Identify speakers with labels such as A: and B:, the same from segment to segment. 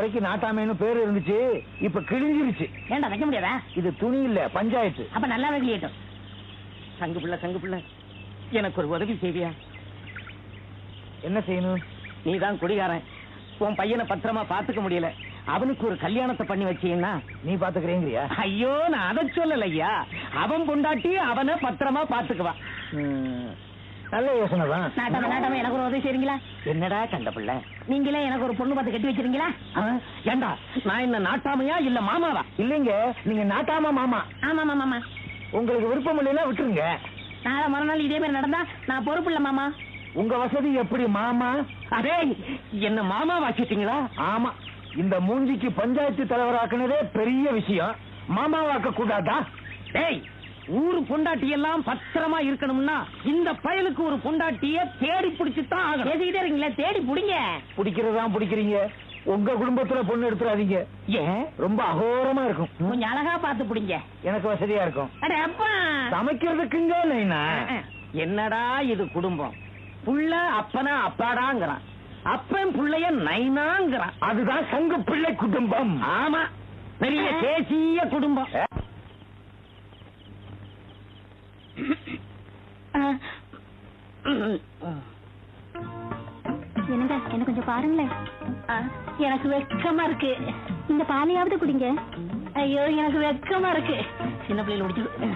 A: வரைக்கும் நாட்டாமேன்னு பேர் இருந்துச்சு இப்ப கிழிஞ்சிருச்சு
B: ஏண்டா வைக்க முடியாதா
A: இது துணி இல்ல பஞ்சாயத்து
B: அப்ப நல்லா வைக்கட்டும் சங்கு பிள்ளை சங்கு பிள்ளை எனக்கு ஒரு உதவி செய்வியா
A: என்ன செய்யணும்
B: நீதான் குடிகாரன் உன் பையனை பத்திரமா பாத்துக்க முடியல அவனுக்கு ஒரு கல்யாணத்தை பண்ணி வச்சீங்கன்னா
A: நீ பாத்துக்கிறேங்கிறியா
B: ஐயோ நான் அதை சொல்லல ஐயா அவன் பொண்டாட்டி அவனை பத்திரமா பாத்துக்குவான்
A: ம், நல்ல யோசனை தான்
B: நாட்டாம நாட்டாம எனக்கு ஒரு உதவி செய்றீங்களா என்னடா கண்ட பிள்ளை நீங்களே எனக்கு ஒரு பொண்ணு பார்த்து கட்டி வச்சிருக்கீங்களா ஏண்டா நான் என்ன நாட்டாமையா இல்ல மாமாவா
A: இல்லைங்க நீங்க நாட்டாம மாமா
B: ஆமா ஆமா மாமா
A: உங்களுக்கு விருப்பம் இல்லைன்னா விட்டுருங்க
B: நாளை மறுநாள் இதே மாதிரி நடந்தா நான் பொறுப்பு இல்ல மாமா
A: உங்க வசதி எப்படி மாமா
B: அதே என்ன மாமா வாக்கிட்டீங்களா
A: ஆமா இந்த மூஞ்சிக்கு பஞ்சாயத்து தலைவராக்குனதே பெரிய விஷயம் மாமாவாக்க கூடாதா
B: டேய் ஊரு பொண்டாட்டி எல்லாம் பத்திரமா இருக்கணும்னா இந்த பயலுக்கு ஒரு பொண்டாட்டிய தேடி பிடிச்சு தான் ஆகணும் பேசிக்கிட்டே இருக்கீங்களா தேடி பிடிங்க
A: பிடிக்கிறதா பிடிக்கிறீங்க உங்க குடும்பத்துல பொண்ணு எடுத்துறாதீங்க
B: ஏன்
A: ரொம்ப அகோரமா இருக்கும்
B: கொஞ்சம் அழகா பார்த்து பிடிங்க
A: எனக்கு வசதியா இருக்கும்
B: அட அப்பா
A: சமைக்கிறதுக்குங்க நைனா
B: என்னடா இது குடும்பம் புள்ள அப்பனா அப்பாடாங்கிறான் அப்பன் புள்ளைய நைனாங்கிறான்
A: அதுதான் சங்கு பிள்ளை குடும்பம்
B: ஆமா பெரிய தேசிய குடும்பம்
C: என்னங்க என்ன கொஞ்சம் பாருங்களேன்
B: எனக்கு வெக்கமா இருக்கு
C: இந்த பாலையாவது குடிங்க
B: ஐயோ எனக்கு வெக்கமா இருக்கு சின்ன பிள்ளைல முடிச்சு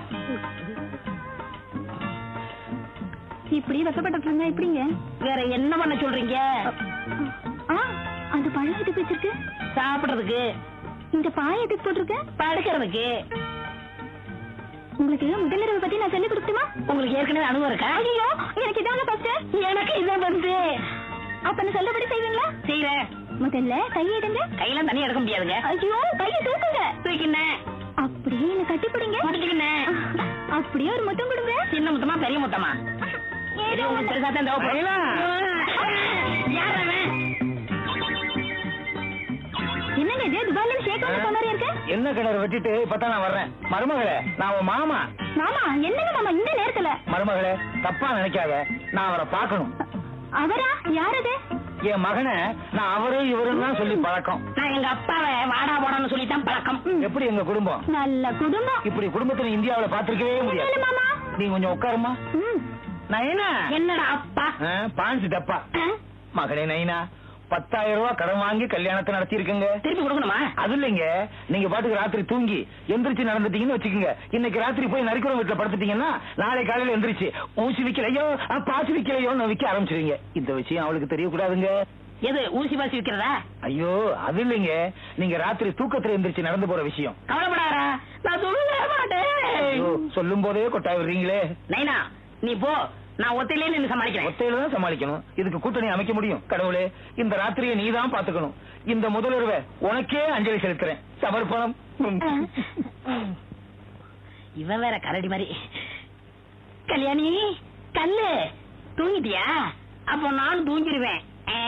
C: இப்படி வெக்கப்பட்டு இருந்தா எப்படிங்க
B: வேற என்ன பண்ண சொல்றீங்க
C: ஆ அந்த பழம் எதுக்கு வச்சிருக்கு
B: சாப்பிடுறதுக்கு
C: இந்த பாய் எதுக்கு போட்டிருக்கு
B: படுக்கிறதுக்கு
C: உங்களுக்கு முதலிரவு பத்தி நான் சொல்லி கொடுத்துமா
B: உங்களுக்கு ஏற்கனவே அனுபவம் இருக்கா
C: ஐயோ எனக்கு இதான ஃபர்ஸ்ட்
B: எனக்கு இதான் வந்து
C: அப்ப நான் சொல்லபடி செய்வீங்களா
B: செய்யறேன்
C: முதல்ல கையை எடுங்க
B: கையெல்லாம் தனியா எடுக்க முடியாதுங்க
C: ஐயோ கையை தூக்குங்க
B: தூக்கினேன்
C: அப்படியே என்ன கட்டி பிடிங்க
B: முடிச்சுக்கினேன்
C: அப்படியே ஒரு முத்தம் கொடுங்க
B: சின்ன முத்தமா பெரிய முத்தமா
C: ஏதோ
B: உங்களுக்கு
C: ஒண்ணு.
B: பெருசா தான் தேவைப்படும்.
A: ஐயா.
B: யார் அவன்?
C: என்னங்க இது துபாய்ல இருந்து ஷேக் வந்து சொன்னாரு இருக்கு
A: என்ன கிணறு வெட்டிட்டு இப்பதான் நான் வர்றேன் மருமகளே நான் உன் மாமா
C: மாமா என்னங்க மாமா இந்த நேரத்துல
A: மருமகளே தப்பா நினைக்காத நான் அவரை பார்க்கணும்
C: அவரா யார் அது
A: என் மகனை நான் அவரு இவருன்னு தான் சொல்லி பழக்கம்
B: நான் எங்க அப்பாவை வாடா போடான்னு சொல்லித்தான் பழக்கம்
A: எப்படி எங்க குடும்பம்
C: நல்ல குடும்பம்
A: இப்படி குடும்பத்தை இந்தியாவுல பாத்திருக்கவே
C: இல்ல
A: முடியாது
C: மாமா
A: நீ கொஞ்சம் உட்காருமா
C: ம்.
A: நைனா
B: என்னடா அப்பா
A: ஆ, பாஞ்சு டப்பா
C: ஆ,
A: மகளே நைனா பத்தாயிரம் ரூபாய் கடன் வாங்கி கல்யாணத்தை நடத்தி இருக்கங்க
B: திருப்பி கொடுக்கணுமா
A: அது இல்லைங்க நீங்க பாட்டுக்கு ராத்திரி தூங்கி எந்திரிச்சு நடந்துட்டீங்கன்னு வச்சுக்கோங்க இன்னைக்கு ராத்திரி போய் நரிக்குறம் வீட்டுல படுத்துட்டீங்கன்னா நாளை காலையில எந்திரிச்சு ஊசி விக்கலையோ ஆ, பாசி விக்கலையோன்னு விக்க ஆரம்பிச்சிருவீங்க இந்த விஷயம் அவளுக்கு தெரியக்கூடாதுங்க
B: எது ஊசி பாசி விக்கிறதா
A: ஐயோ அது இல்லைங்க நீங்க ராத்திரி தூக்கத்துல எந்திரிச்சு நடந்து போற விஷயம்
B: கவலைப்படாரா நான் சொல்லவே மாட்டேன்
A: ஐயோ, சொல்லும் போதே கொட்டாய் விடுறீங்களே
B: நைனா நீ போ நான் ஒத்தையிலே நின்று சமாளிக்கிறேன்
A: ஒத்தையில தான் சமாளிக்கணும் இதுக்கு கூட்டணி அமைக்க முடியும் கடவுளே இந்த ராத்திரியை நீ தான் பாத்துக்கணும் இந்த முதலுறவை உனக்கே அஞ்சலி செலுத்துறேன் சமர்ப்பணம்
B: இவன் வேற கரடி மாதிரி கல்யாணி கல்லு தூங்கிட்டியா அப்போ நானும் தூங்கிடுவேன் ஆ.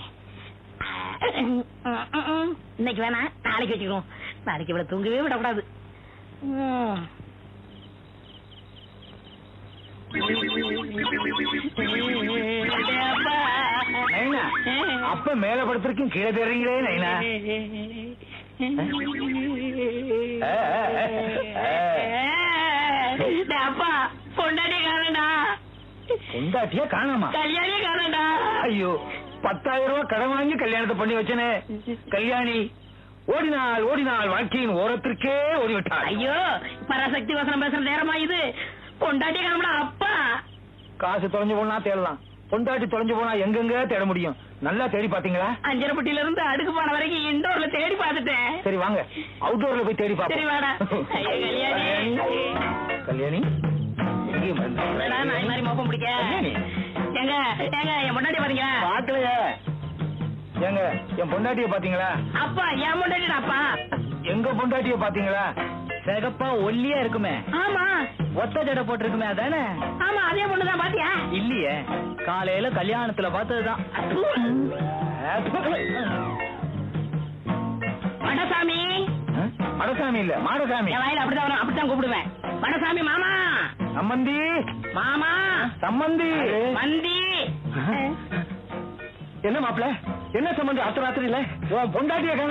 B: இன்னைக்கு வேணா நாளைக்கு வச்சுக்கிறோம் நாளைக்கு இவ்வளவு தூங்கவே விடக்கூடாது ம். அப்பா.
A: நைனா அப்ப மேல படுத்திருக்கும் கீழே தெரியுங்களே நைனா ஆ, ஆ, ஆ, ஆ.
B: டேய் அப்பா பொண்டாட்டி காணடா
A: பொண்டாட்டியா காணாமா
B: கல்யாணியே காணடா
A: ஐயோ பத்தாயிரம் ரூபாய் கடன் வாங்கி கல்யாணத்தை பண்ணி வச்சனே கல்யாணி ஓடினாள் ஓடினாள் வாழ்க்கையின் ஓரத்திற்கே ஓடிவிட்டாள்
B: ஐயோ பராசக்தி வசனம் பேசுற நேரமா இது பொண்டாட்டி காணடா அப்பா
A: காசு தொலைஞ்சு போனா தேடலாம் பொண்டாட்டி தொலைஞ்சு போனா எங்கெங்க தேட முடியும் நல்லா தேடி பாத்தீங்களா
B: அஞ்சரப்பட்டியில இருந்து அடுக்கு போன வரைக்கும் இண்டோர்ல தேடி பார்த்துட்டேன்
A: சரி வாங்க அவுட்டோர்ல போய் தேடி
B: சரி வாடா
A: பாப்போம்
B: ஐயோ கல்யாணி
A: கல்யாணி எங்கேயும் மறந்து-
B: என்னடா நாய் மாதிரி மோப்பம் பிடிக்க
A: கல்யாணி.
B: ஏங்க ஏங்க என் பொண்டாட்டி பாருங்க
A: பாக்கலையே ஏங்க என் பொண்டாட்டிய பாத்தீங்களா
B: அப்பா என் பொண்டாட்டிடா அப்பா
A: எங்க பொண்டாட்டிய பாத்தீங்களா சிகப்பா ஒல்லியா இருக்குமே
B: ஆமா
A: ஒத்த ஜடை போட்டிருக்குமே அதானே
B: ஆமா அதே பொண்ணுதான் பாத்தியா
A: இல்லையே காலையில கல்யாணத்துல பார்த்ததுதான்
B: வடசாமி
A: மடசாமி இல்ல மாடசாமி
B: என் வாயில அப்படிதான் வரும் அப்படித்தான் கூப்பிடுவேன் வடசாமி மாமா
A: சம்மந்தி
B: மாமா
A: சம்மந்தி
B: மந்தி
A: என்ன மாப்பிள என்ன சம்பந்தி அர்த்த ராத்திரி இல்ல உன் பொண்டாட்டிய